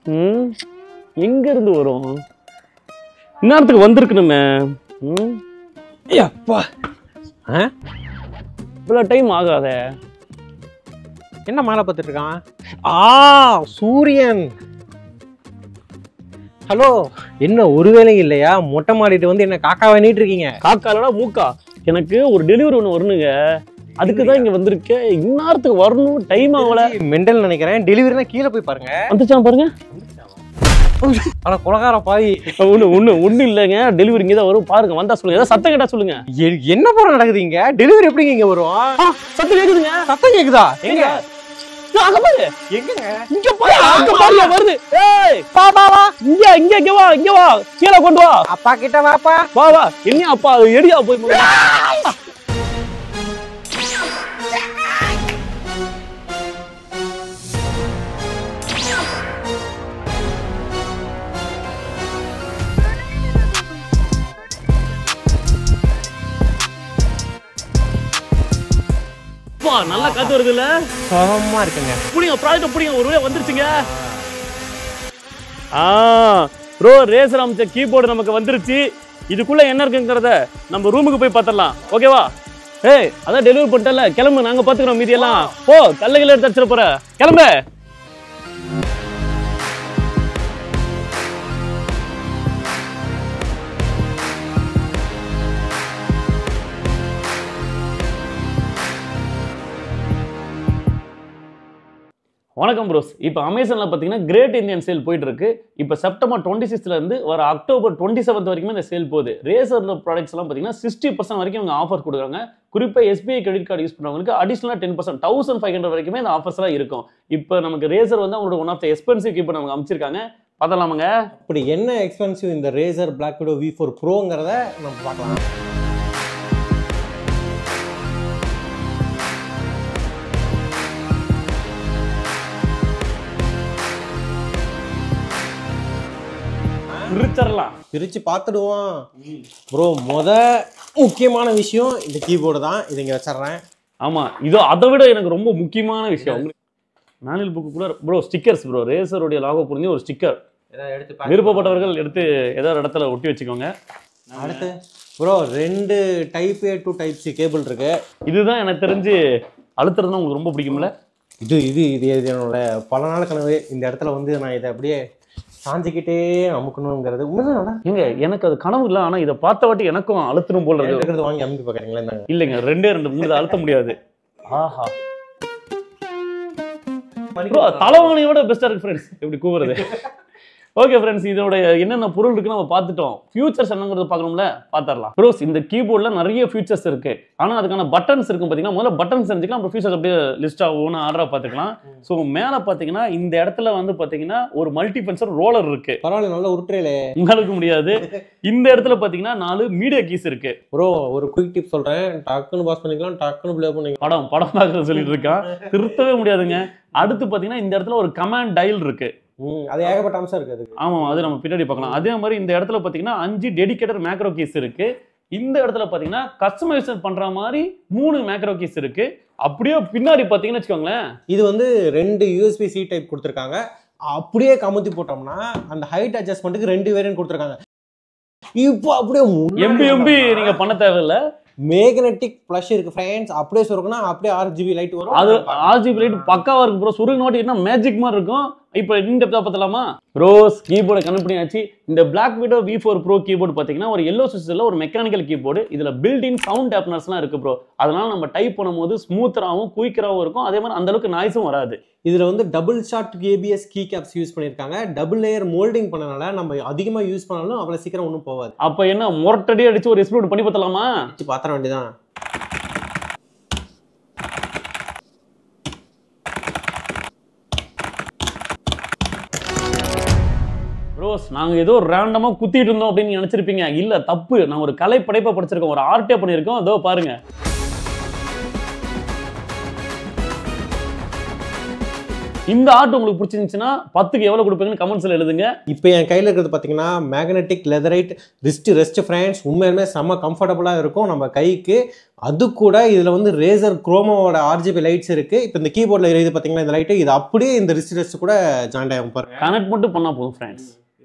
ம் எங்க இருந்து வரும் இந்நேரத்துக்கு வந்திருக்கணுமே ம் அப்பா ஆ இவ்வளோ டைம் ஆகாதே என்ன மாலை பார்த்துட்டு இருக்கான் ஆ சூரியன் ஹலோ என்ன ஒரு வேலையும் இல்லையா மொட்டை மாடிட்டு வந்து என்ன காக்கா வேணிட்டு இருக்கீங்க காக்காலடா மூக்கா எனக்கு ஒரு டெலிவரி ஒன்று வரணுங்க அதுக்கு தான் இங்க வந்திருக்கேன் இந்நேரத்துக்கு வரணும் டைம் ஆகல மெண்டல் நினைக்கிறேன் டெலிவரினா கீழே போய் பாருங்க வந்துச்சான் பாருங்க ஆனா குலகார பாய் ஒண்ணு ஒண்ணு ஒண்ணு இல்லைங்க டெலிவரி இங்கே தான் வரும் பாருங்க வந்தா சொல்லுங்க ஏதாவது சத்தம் கேட்டா சொல்லுங்க எ- என்ன போற நடக்குது இங்க டெலிவரி எப்படிங்க இங்க வரும் ஆ, சத்தம் கேக்குதுங்க சத்தம் கேக்குதா எங்க ஆ, அங்க பாரு எங்கங்க இங்க பாரு அங்க பாருங்க வருது ஏய் பா பா வா இங்க இங்க இங்க வா இங்க வா கீழே கொண்டு வா அப்பா கிட்ட வாப்பா வா வா என்ன அப்பா அது எடியா போய் முதல்ல. அப்பா நல்லா காத்து வருதுல்ல சுகமா இருக்குங்க புடிங்க ப்ராஜெக்ட் புடிங்க ஒரு வழியா வந்துருச்சுங்க ஆ ப்ரோ ரேசர் அமைச்ச கீபோர்டு நமக்கு வந்துருச்சு இதுக்குள்ள என்ன இருக்குங்கிறத நம்ம ரூமுக்கு போய் பார்த்துடலாம் ஓகேவா ஏய் அதான் டெலிவரி பண்ணிட்டல கிளம்பு நாங்க பாத்துக்கிறோம் மீதியெல்லாம் போ கல்லுகளை எடுத்து வச்சிட போற கிளம்பு வணக்கம் ப்ரோஸ் இப்போ அமேசானில் பார்த்தீங்கன்னா கிரேட் இந்தியன் சேல் போயிட்டு இருக்கு இப்போ செப்டம்பர் டுவெண்ட்டி சிக்ஸ்ல இருந்து வர அக்டோபர் டுவெண்ட்டி செவன்த் வரைக்குமே இந்த சேல் போகுது ரேசர்ல ப்ராடக்ட்ஸ் எல்லாம் பார்த்தீங்கன்னா சிக்ஸ்டி பர்சன்ட் வரைக்கும் இவங்க ஆஃபர் கொடுக்குறாங்க குறிப்பாக எஸ்பிஐ கிரெடிட் கார்டு யூஸ் பண்ணுறவங்களுக்கு அடிஷனலாக ten percent thousand five hundred வரைக்குமே இந்த ஆஃபர்ஸ்லாம் இருக்கும் இப்போ நமக்கு ரேசர் வந்து அவங்களோட one of the expensive keeper நமக்கு அமைச்சிருக்காங்க பார்த்தலாமாங்க அப்படி என்ன எக்ஸ்பென்சிவ் இந்த Razer Black Widow V four ப்ரோங்கிறத நம்ம பார்க்கலாம் பிரிச்சரலாம் பிரித்து பார்த்துடுவோம் ப்ரோ முத முக்கியமான விஷயம் இந்த கீபோர்டு தான் இது இங்கே வச்சிடுறேன் ஆமா இதோ அதை விட எனக்கு ரொம்ப முக்கியமான விஷயம் மேனுவல் புக்குக்குள்ள ப்ரோ ஸ்டிக்கர்ஸ் ப்ரோ ரேசருடைய லாகோ புரிஞ்சு ஒரு ஸ்டிக்கர் எடுத்து விருப்பப்பட்டவர்கள் எடுத்து ஏதோ ஒரு இடத்துல ஒட்டி வச்சுக்கோங்க அடுத்து ப்ரோ ரெண்டு type A to type C cable இருக்கு இதுதான் எனக்கு தெரிஞ்சு அழுத்துறதுனா உங்களுக்கு ரொம்ப பிடிக்கும்ல இது இது இது இது என்னோட பல நாள் கனவு இந்த இடத்துல வந்து நான் இதை அப்படியே சாஞ்சிக்கிட்டே அமுக்கணுங்கிறது உண்மைதான் ஏங்க எனக்கு அது கனவு இல்லை ஆனா இதை பார்த்த வாட்டி எனக்கும் அழுத்தணும் போல இருக்கு இருக்கிறது வாங்கி அமுக்கி பார்க்குறீங்களா இந்தாங்க இல்லைங்க ரெண்டே ரெண்டு மூணு அழுத்த முடியாது ஆஹா ப்ரோ தலைவாணியோட பெஸ்டா இருக்கு ஃப்ரெண்ட்ஸ் எப்படி கூவுறது ஓகே ஃப்ரெண்ட்ஸ் இதோட என்னென்ன பொருள் இருக்குன்னு நம்ம பார்த்துட்டோம் ஃபியூச்சர்ஸ் என்னங்கிறது பார்க்கணும்ல பார்த்துடலாம் ப்ரோஸ் இந்த கீபோர்டில் நிறைய ஃபியூச்சர்ஸ் இருக்கு ஆனால் அதுக்கான பட்டன்ஸ் இருக்கும் பார்த்தீங்கன்னா முதல்ல பட்டன்ஸ் தெரிஞ்சுக்கலாம் அப்புறம் ஃபியூச்சர்ஸ் அப்படியே லிஸ்ட்டாக ஒன்று ஆர்டராக பார்த்துக்கலாம் ஸோ மேலே பார்த்தீங்கன்னா இந்த இடத்துல வந்து பார்த்தீங்கன்னா ஒரு மல்டி ஃபென்சர் ரோலர் இருக்கு பரவாயில்ல நல்ல உருட்டுறையிலே உங்களுக்கு முடியாது இந்த இடத்துல பார்த்தீங்கன்னா நாலு மீடியா கீஸ் இருக்கு ப்ரோ ஒரு குயிக் டிப் சொல்கிறேன் டக்குன்னு பாஸ் பண்ணிக்கலாம் டக்குன்னு ப்ளே பண்ணிக்கலாம் படம் படம் பார்க்கறது சொல்லிட்டு இருக்கான் திருத்தவே முடியாதுங்க அடுத்து பார்த்தீங்கன்னா இந்த இடத்துல ஒரு கமாண்ட் டயல் இருக்கு ம் அது ஏகப்பட்ட அம்சம் இருக்குது அதுக்கு ஆமாம் அது நம்ம பின்னாடி பார்க்கலாம் அதே மாதிரி இந்த இடத்துல பார்த்தீங்கன்னா அஞ்சு டெடிகேட்டட் மேக்ரோ கீஸ் இருக்கு இந்த இடத்துல பார்த்தீங்கன்னா கஸ்டமைசேஷன் பண்ற மாதிரி மூணு மேக்ரோ கீஸ் இருக்கு அப்படியே பின்னாடி பார்த்தீங்கன்னு வச்சுக்கோங்களேன் இது வந்து ரெண்டு யூஎஸ்பி சி டைப் கொடுத்துருக்காங்க அப்படியே கமுத்தி போட்டோம்னா அந்த ஹைட் அட்ஜஸ்ட்மெண்ட்டுக்கு ரெண்டு வேரியன்ட் கொடுத்துருக்காங்க இப்போ அப்படியே எம்பி எம்பி நீங்க பண்ண தேவையில்ல மேக்னெட்டிக் ப்ளஷ் இருக்கு ஃப்ரெண்ட்ஸ் அப்படியே சொருக்குனா அப்படியே ஆறு ஜிபி லைட் வரும் அது ஆர்ஜிபி லைட் பக்காவா இருக்கு ப்ரோ சுருங்க நோட்டி என்ன மேஜிக் மாதிரி இருக்கும் இப்போ இன்டெப்தா பார்த்தலாமா ரோஸ் கீபோர்டை கனெக்ட் பண்ணியாச்சு இந்த Black Widow V four bro keyboard பார்த்தீங்கன்னா ஒரு எல்லோ சிஸ்டத்தில் ஒரு மெக்கானிக்கல் கீபோர்டு இதில் பில்டின் சவுண்ட் டேப்னர்ஸ்லாம் இருக்கு ப்ரோ அதனால நம்ம டைப் பண்ணும்போது ஸ்மூத்தராகவும் குயிக்கராகவும் இருக்கும் அதே மாதிரி அந்த அளவுக்கு நாய்ஸும் வராது இதுல வந்து double shot ABS key caps use பண்ணிருக்காங்க டபுள் லேயர் மோல்டிங் பண்ணனால நம்ம அதிகமா யூஸ் பண்ணாலும் அவ்வளவு சீக்கிரம் ஒன்றும் போகாது அப்போ என்ன முரட்டடி அடிச்சு ஒரு எக்ஸ்ப்ளோட் பண்ணி பார்த்தலாமா வச்சு பாத்திர வேண்டியதான் ரோஸ் நாங்க ஏதோ ரேண்டமா குத்திட்டு இருந்தோம் அப்படின்னு நினைச்சிருப்பீங்க இல்ல தப்பு நான் ஒரு கலை படைப்பை படிச்சிருக்கோம் ஒரு ஆர்ட்டே பண்ணியிருக்கோம் அதோ பாருங்க இந்த ஆர்ட் உங்களுக்கு பிடிச்சிருந்துச்சுன்னா பத்துக்கு எவ்வளவு கொடுப்பீங்கன்னு கமெண்ட்ஸ்ல எழுதுங்க இப்போ என் கையில் இருக்கிறது பார்த்தீங்கன்னா magnetic leatherette wrist rest friends உண்மையுமே செம்ம கம்ஃபர்டபுளாக இருக்கும் நம்ம கைக்கு அது கூட இதில் வந்து ரேசர் குரோமோவோட ஆர்ஜிபி லைட்ஸ் இருக்குது இப்போ இந்த கீபோர்டில் எரியுது பார்த்தீங்களா இந்த லைட்டு இது அப்படியே இந்த ரிஸ்ட் ரெஸ்ட் கூட ஜாயின் ஆகும் பாருங்க கனெக்ட் மட்டும் பண்ணா போதும் ஃப்ரெண்ட்ஸ்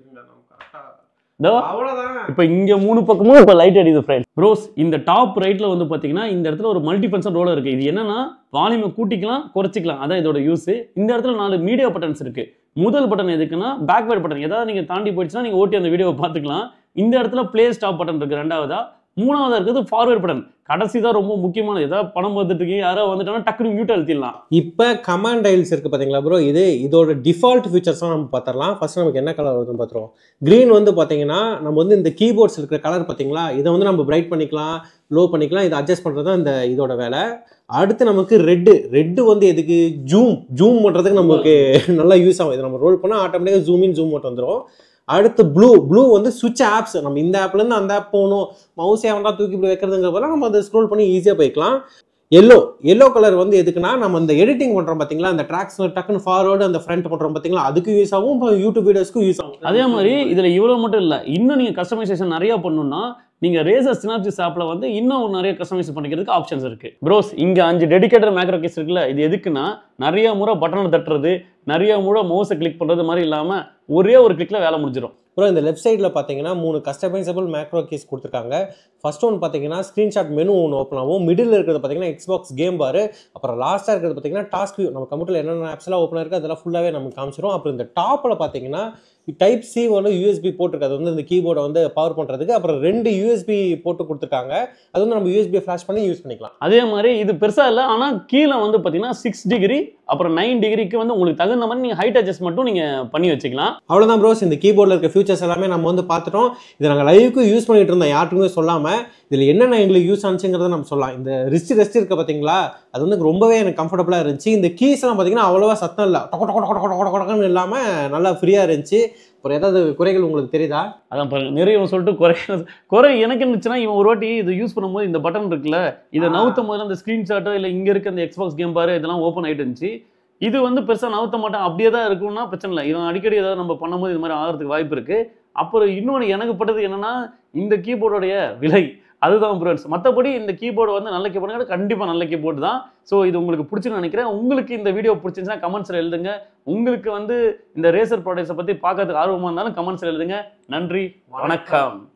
இதோ அவ்வளோதான் இப்போ இங்க மூணு பக்கமும் இப்போ லைட் அடிக்குது ஃப்ரெண்ட்ஸ் ப்ரோஸ் இந்த டாப் ரைட்ல வந்து பாத்தீங்கன்னா இந்த இடத்துல ஒரு மல்டி ஃபங்க்ஷன் ரோலர் இருக்கு இது என்னன்னா வால்யூமை கூட்டிக்கலாம் குறைச்சிக்கலாம் அதான் இதோட யூஸ் இந்த இடத்துல நாலு மீடியா பட்டன்ஸ் இருக்கு முதல் பட்டன் எதுக்குன்னா பேக்வேர்ட் பட்டன் ஏதாவது நீங்க தாண்டி போயிடுச்சுன்னா நீங்க ஓட்டி அந்த வீடியோவை பார்த்துக்கலாம் இந்த இடத்துல ப்ளே ஸ்டாப் பட்டன் இருக்கு ரெண்டாவதா மூணாவதா இருக்கிறது ஃபார்வேர்ட் பட்டன் கடைசி தான் ரொம்ப முக்கியமானது ஏதாவது பணம் பார்த்துட்டு இருக்கீங்க யாரோ வந்துட்டாங்கன்னா டக்குனு மியூட் அழுத்திடலாம் இப்போ கமாண்ட் டைல்ஸ் இருக்குது பார்த்தீங்களா ப்ரோ இது இதோட டிஃபால்ட் ஃபீச்சர்ஸ்லாம் நம்ம பார்த்துடலாம் ஃபர்ஸ்ட் நமக்கு என்ன கலர் வருதுன்னு பார்த்துருவோம் க்ரீன் வந்து பார்த்தீங்கன்னா நம்ம வந்து இந்த கீபோர்ட்ஸ் இருக்கிற கலர் பார்த்தீங்களா இதை வந்து நம்ம பிரைட் பண்ணிக்கலாம் லோ பண்ணிக்கலாம் இதை அட்ஜஸ்ட் பண்ணுறது தான் இந்த இதோட வேலை அடுத்து நமக்கு ரெட்டு ரெட்டு வந்து எதுக்கு ஜூம் ஜூம் பண்ணுறதுக்கு நமக்கு நல்லா யூஸ் ஆகும் இதை நம்ம ரோல் பண்ணால் ஆட்டோமேட்டிக்காக ஜூம் இன் ஜூம் அவுட் வந்துடும் அடுத்து ப்ளூ ப்ளூ வந்து சுவிட்ச் ஆப்ஸ் நம்ம இந்த ஆப்லேருந்து அந்த ஆப் போகணும் மவுஸ் ஏவண்டா தூக்கி இப்படி வைக்கிறதுங்கிற போல நம்ம அதை ஸ்க்ரோல் பண்ணி ஈஸியாக போய்க்கலாம் எல்லோ எல்லோ கலர் வந்து எதுக்குன்னா நம்ம இந்த எடிட்டிங் பண்ணுறோம் பார்த்தீங்களா அந்த ட்ராக்ஸ் டக்குன்னு ஃபார்வர்டு அந்த ஃப்ரண்ட் பண்ணுறோம் பார்த்தீங்களா அதுக்கு யூஸ் ஆகும் இப்போ யூடியூப் வீடியோஸ்க்கும் யூஸ் ஆகும் அதே மாதிரி இதுல இவ்வளவு மட்டும் இல்ல இன்னும் நீங்க கஸ்டமைசேஷன் நிறைய பண்ணணும்னா நீங்க ரேசர் சினாப்சிஸ் ஆப்ல வந்து இன்னும் நிறைய கஸ்டமைஸ் பண்ணிக்கிறதுக்கு ஆப்ஷன்ஸ் இருக்கு ப்ரோஸ் இங்க அஞ்சு டெடிகேட்டட் மேக்ரோ கேஸ் இருக்குல்ல இது எதுக்குன்னா நிறைய முறை பட்டனை தட்டுறது நிறைய முறை மவுஸை கிளிக் பண்றது மாதிரி இல்லாம ஒரே ஒரு கிளிக்ல வேலை முடிஞ்சிடும் அப்புறம் இந்த லெஃப்ட் சைடில் பார்த்தீங்கன்னா மூணு கஸ்டமைசபிள் மேக்ரோ கீஸ் கொடுத்துருக்காங்க ஃபர்ஸ்ட் ஒன் பார்த்தீங்கன்னா ஸ்க்ரீன்ஷாட் மெனு ஒன்று ஓப்பன் ஆகும் மிடில் இருக்கிறது பார்த்தீங்கன்னா எக்ஸ்பாக்ஸ் கேம் பாரு அப்புறம் லாஸ்ட்டாக இருக்கிறது பார்த்தீங்கன்னா டாஸ்க் வியூ நம்ம கம்ப்யூட்டரில் என்னென்ன ஆப்ஸ்லாம் ஓப்பன் இருக்குது அதெல்லாம் ஃபுல்லாகவே நமக்கு காமிச்சிரும் அப்புறம் இந்த டாப்பில் பார்த்தீங்கன்னா டைப் சி வந்து யூஎஸ்பி போட்டிருக்கு அது வந்து இந்த கீபோர்டை வந்து பவர் பண்ணுறதுக்கு அப்புறம் ரெண்டு யூஎஸ்பி போட்டு கொடுத்துருக்காங்க அது வந்து நம்ம யூஎஸ்பி ஃப்ளாஷ் பண்ணி யூஸ் பண்ணிக்கலாம் அதே மாதிரி இது பெருசா இல்லை ஆனா கீழே வந்து பாத்தீங்கன்னா சிக்ஸ் டிகிரி அப்புறம் நைன் டிகிரிக்கு வந்து உங்களுக்கு தகுந்த மாதிரி நீங்க ஹைட் அட்ஜஸ்ட் மட்டும் நீங்க பண்ணி வச்சுக்கலாம் அவ்வளோதான் ப்ரோஸ் இந்த கீபோர்டில் இருக்க ஃபியூச்சர்ஸ் எல்லாமே நம்ம வந்து பார்த்துட்டோம் இதை நாங்கள் லைவுக்கு யூஸ் பண்ணிட்டு இருந்தோம் யாருக்குமே சொல்லாமல் இதில் என்னென்ன எங்களுக்கு யூஸ் ஆனிச்சுங்கிறத நம்ம சொல்லலாம் இந்த ரிஸ்ட் ரெஸ்ட் இருக்க பார்த்தீங்களா அது வந்து ரொம்பவே எனக்கு கம்ஃபர்டபுளாக இருந்துச்சு இந்த கீஸ் எல்லாம் பார்த்தீங்கன்னா அவ்வளோவா சத்தம் இல்லை டொக்க டொக்க டொக்க டொக்க டொக்க டொக்கன்னு இல்லாமல் நல்லா ஃப்ரீயாக இருந்துச்சு அப்புறம் ஏதாவது குறைகள் உங்களுக்கு தெரியுதா அதான் பாருங்க நிறைய இவன் சொல்லிட்டு குறை குறை எனக்கு இருந்துச்சுன்னா இவன் ஒரு வாட்டி இது யூஸ் பண்ணும்போது இந்த பட்டன் இருக்குல்ல இதை ஆ. நவுத்தும் போது அந்த ஸ்க்ரீன்ஷாட்டோ இல்லை இங்க இருக்க அந்த எக்ஸ்பாக்ஸ் கேம் பாரு இதெல்லாம் ஓப்பன் ஆயிட்டு இருந்துச்சு இது வந்து பெருசா நவுத்த மாட்டான் அப்படியே தான் இருக்கும்னா பிரச்சனை இல்லை இவன் அடிக்கடி ஏதாவது நம்ம பண்ணும்போது இது மாதிரி ஆகிறதுக்கு வாய்ப்பு இருக்கு அப்புறம் இன்னொன்று எனக்கு பட்டது என்னன்னா இந்த கீபோர்டோடைய விலை அதுதான் ஃப்ரெண்ட்ஸ் மற்றபடி இந்த கீபோர்டு வந்து நல்ல கீபோர்டு கண்டிப்பாக நல்ல கீபோர்டு தான் ஸோ இது உங்களுக்கு பிடிச்சுன்னு நினைக்கிறேன் உங்களுக்கு இந்த வீடியோ பிடிச்சிருந்துச்சுன்னா கமெண்ட்ஸில் எழுதுங்க உங்களுக்கு வந்து இந்த ரேசர் ப்ராடக்ட்ஸை பற்றி பார்க்கறதுக்கு ஆர்வமாக இருந்தாலும் கமெண்ட்ஸில் எழுதுங்க நன்றி வணக்கம்